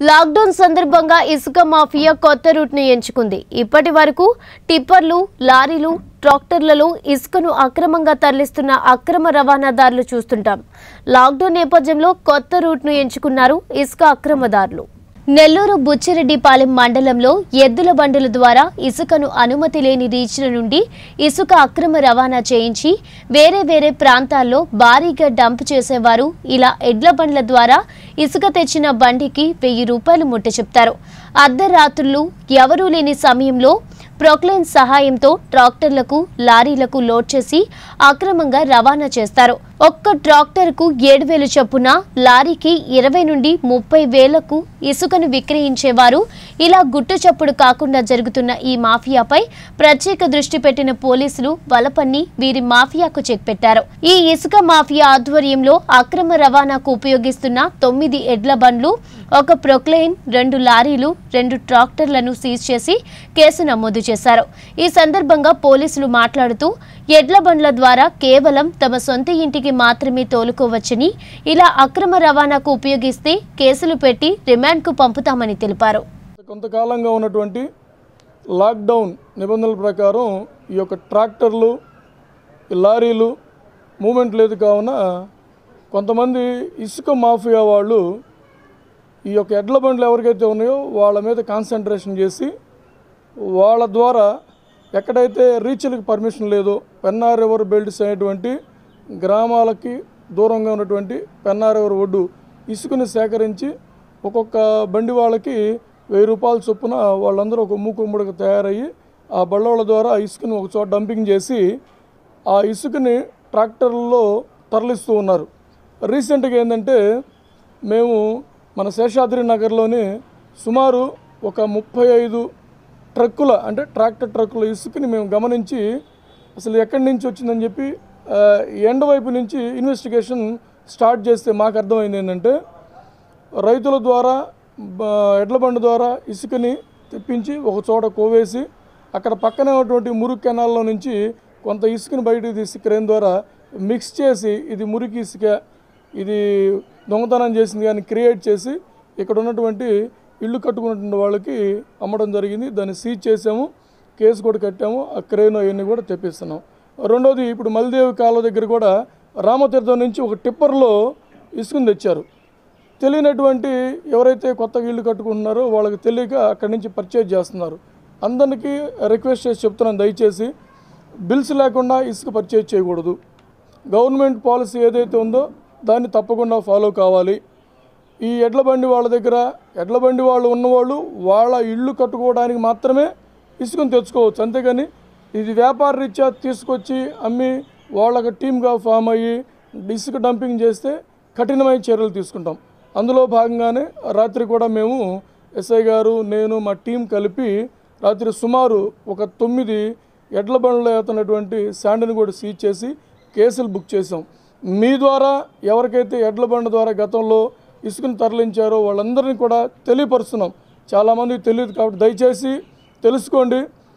lockdown సందర్భంగా ఇసుక mafia కొత్త రూట్ను ఎంచుకుంది ఇప్పటి వరకు టిప్పర్లు లారీలు ట్రాక్టర్లలో ఇసుకను అక్రమంగా తరలిస్తున్న అక్రమ రవాణాదారులు చూస్తుంటాం లాక్డౌన్ నేపథ్యంలో కొత్త రూట్ను ఎంచుకున్నారు ఇసుక అక్రమదారులు నెల్లూరు బుచ్చిరెడ్డిపాలెం మండలంలో ఎద్దుల బండుల ద్వారా ఇసుకను అనుమతి లేని రీచ్ల నుండి ఇసుక అక్రమ రవాణా చేయించి వేరే వేరే ప్రాంతాల్లో భారీగా డంప్ చేసేవారు ఇలా ఎడ్ల బండ్ల ద్వారా ఇసుక తెచ్చిన బండికి వెయ్యి రూపాయలు ముట్ట చెప్తారు అర్ధరాత్రులు ఎవరూ లేని సమయంలో ప్రొక్లైన్ సహాయంతో ట్రాక్టర్లకు లారీలకు లోడ్ చేసి అక్రమంగా రవాణా చేస్తారు ఒక్క ట్రాక్టర్కు ఏడు వేలు చొప్పున లారీకి ఇరవై నుండి ముప్పై వేలకు ఇసుకను విక్రయించేవారు ఇలా గుట్టు చప్పుడు కాకుండా జరుగుతున్న ఈ మాఫియాపై ప్రత్యేక దృష్టి పెట్టిన పోలీసులు వలపన్ని వీరి మాఫియాకు చెక్ పెట్టారు ఈ ఇసుక మాఫియా ఆధ్వర్యంలో అక్రమ రవాణాకు ఉపయోగిస్తున్న తొమ్మిది ఎడ్ల బండ్లు ఒక ప్రొక్లైన్ రెండు లారీలు రెండు ట్రాక్టర్లను సీజ్ చేసి కేసు నమోదు చేశారు ఈ సందర్భంగా పోలీసులు మాట్లాడుతూ ఎడ్ల బండ్ల ద్వారా కేవలం తమ సొంత ఇంటికి మాత్రమే తోలుకోవచ్చని ఇలా అక్రమ రవాణాకు ఉపయోగిస్తే కేసులు పెట్టి రిమాండ్కు పంపుతామని తెలిపారు కొంతకాలంగా ఉన్నటువంటి లాక్డౌన్ నిబంధనల ప్రకారం ఈ యొక్క ట్రాక్టర్లు ఈ లారీలు మూమెంట్ లేదు కావున కొంతమంది ఇసుక మాఫియా వాళ్ళు ఈ యొక్క ఎడ్ల బండ్లు ఎవరికైతే ఉన్నాయో వాళ్ళ మీద కాన్సన్ట్రేషన్ చేసి వాళ్ళ ద్వారా ఎక్కడైతే రీచ్లకు పర్మిషన్ లేదో పెన్నార్ రివర్ బెల్ట్స్ అనేటువంటి గ్రామాలకి దూరంగా ఉన్నటువంటి పెన్నార్ రివర్ ఒడ్డు ఇసుకని సేకరించి ఒక్కొక్క బండి వాళ్ళకి వెయ్యి రూపాయల చొప్పున వాళ్ళందరూ ఒక మూకుమ్మడిగా తయారయ్యి ఆ బళ్ళోళ్ళ ద్వారా ఆ ఇసుకని ఒక చోట డంపింగ్ చేసి ఆ ఇసుకని ట్రాక్టర్లలో తరలిస్తూ ఉన్నారు రీసెంట్గా ఏంటంటే మేము మన శేషాద్రి నగర్లోని సుమారు ఒక ముప్పై ఐదు ట్రక్కుల అంటే ట్రాక్టర్ ట్రక్కుల ఇసుకని మేము గమనించి అసలు ఎక్కడి నుంచి వచ్చిందని చెప్పి ఆ, ఎండ వైపు నుంచి ఇన్వెస్టిగేషన్ స్టార్ట్ చేస్తే మాకు అర్థమైంది ఏంటంటే రైతుల ద్వారా బ- ఎడ్ల బండి ద్వారా ఇసుకని తెప్పించి ఒక చోట కోవేసి అక్కడ పక్కనే ఉన్నటువంటి మురుగు కెనాల్లో నుంచి కొంత ఇసుకని బయటకు తీసి క్రేన్ ద్వారా మిక్స్ చేసి ఇది మురికి ఇసుక ఇది దొంగతనం చేసింది అని క్రియేట్ చేసి ఇక్కడ ఉన్నటువంటి ఇల్లు కట్టుకున్నటువంటి వాళ్ళకి అమ్మడం జరిగింది దాన్ని సీజ్ చేసాము కేసు కూడా కట్టాము ఆ క్రేన్ అవన్నీ కూడా తెప్పిస్తున్నాం రెండోది ఇప్పుడు మల్దేవి కాలువ దగ్గర కూడా రామతీర్థం నుంచి ఒక టిప్పర్లో ఇసుకని తెచ్చారు తెలియనటువంటి ఎవరైతే కొత్తగా ఇల్లు కట్టుకుంటున్నారో వాళ్ళకి తెలియక అక్కడి నుంచి పర్చేజ్ చేస్తున్నారు అందరికీ రిక్వెస్ట్ చేసి చెప్తున్నాను దయచేసి బిల్స్ లేకుండా ఇసుక పర్చేజ్ చేయకూడదు గవర్నమెంట్ పాలసీ ఏదైతే ఉందో దాన్ని తప్పకుండా ఫాలో కావాలి ఈ ఎడ్ల బండి వాళ్ళ దగ్గర ఎడ్ల బండి వాళ్ళు ఉన్నవాళ్ళు వాళ్ళ ఇళ్ళు కట్టుకోవడానికి మాత్రమే ఇసుకను తెచ్చుకోవచ్చు అంతేగాని ఇది వ్యాపార రీత్యా తీసుకొచ్చి అమ్మి వాళ్ళకి టీమ్గా ఫామ్ అయ్యి ఇసుక డంపింగ్ చేస్తే కఠినమైన చర్యలు తీసుకుంటాం అందులో భాగంగానే రాత్రి కూడా మేము ఎస్ఐ గారు నేను మా టీం కలిపి రాత్రి సుమారు ఒక తొమ్మిది ఎడ్ల బండ్లో అవుతున్నటువంటి శాండ్ని కూడా సీజ్ చేసి కేసులు బుక్ చేసాం మీ ద్వారా ఎవరికైతే ఎడ్ల బండి ద్వారా గతంలో ఇసుకను తరలించారో వాళ్ళందరినీ కూడా తెలియపరుస్తున్నాం చాలామందికి తెలియదు కాబట్టి దయచేసి తెలుసుకోండి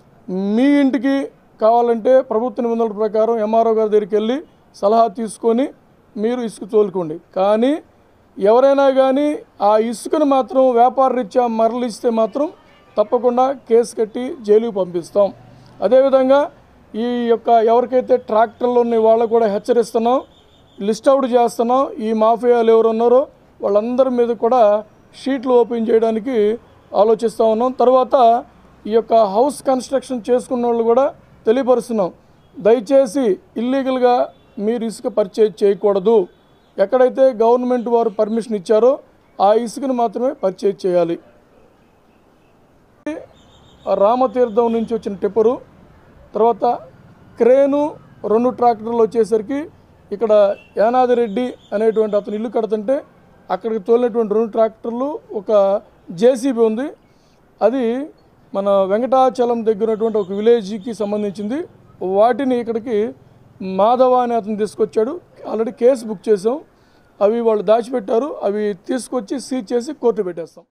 మీ ఇంటికి కావాలంటే ప్రభుత్వ నిబంధనల ప్రకారం ఎంఆర్ఓ గారి దగ్గరికి వెళ్ళి సలహా తీసుకొని మీరు ఇసుక తోలుకోండి కానీ ఎవరైనా కానీ ఆ ఇసుకను మాత్రం వ్యాపార రీత్యా మరలిస్తే మాత్రం తప్పకుండా కేసు కట్టి జైలుకి పంపిస్తాం అదేవిధంగా ఈ యొక్క ఎవరికైతే ట్రాక్టర్లు ఉన్న వాళ్ళకు కూడా హెచ్చరిస్తున్నాం లిస్ట్ అవుట్ చేస్తున్నాం ఈ మాఫియాలు ఎవరు ఉన్నారో వాళ్ళందరి మీద కూడా షీట్లు ఓపెన్ చేయడానికి ఆలోచిస్తూ ఉన్నాం తర్వాత ఈ యొక్క హౌస్ కన్స్ట్రక్షన్ చేసుకున్న వాళ్ళు కూడా తెలియపరుస్తున్నాం దయచేసి ఇల్లీగల్గా మీరు ఇసుక పర్చేజ్ చేయకూడదు ఎక్కడైతే గవర్నమెంట్ వారు పర్మిషన్ ఇచ్చారో ఆ ఇసుకను మాత్రమే పర్చేజ్ చేయాలి రామతీర్థం నుంచి వచ్చిన టిప్పరు తర్వాత క్రేను రెండు ట్రాక్టర్లు వచ్చేసరికి ఇక్కడ యానాది రెడ్డి అనేటువంటి అతను ఇల్లు కడుతుంటే అక్కడికి తోలినటువంటి రెండు ట్రాక్టర్లు ఒక జేసీబీ ఉంది అది మన వెంకటాచలం దగ్గర ఉన్నటువంటి ఒక విలేజ్కి సంబంధించింది వాటిని ఇక్కడికి మాధవ అనే అతను తీసుకొచ్చాడు ఆల్రెడీ కేసు బుక్ చేసాం అవి వాళ్ళు దాచిపెట్టారు అవి తీసుకొచ్చి సీజ్ చేసి కోర్టు పెట్టేస్తాం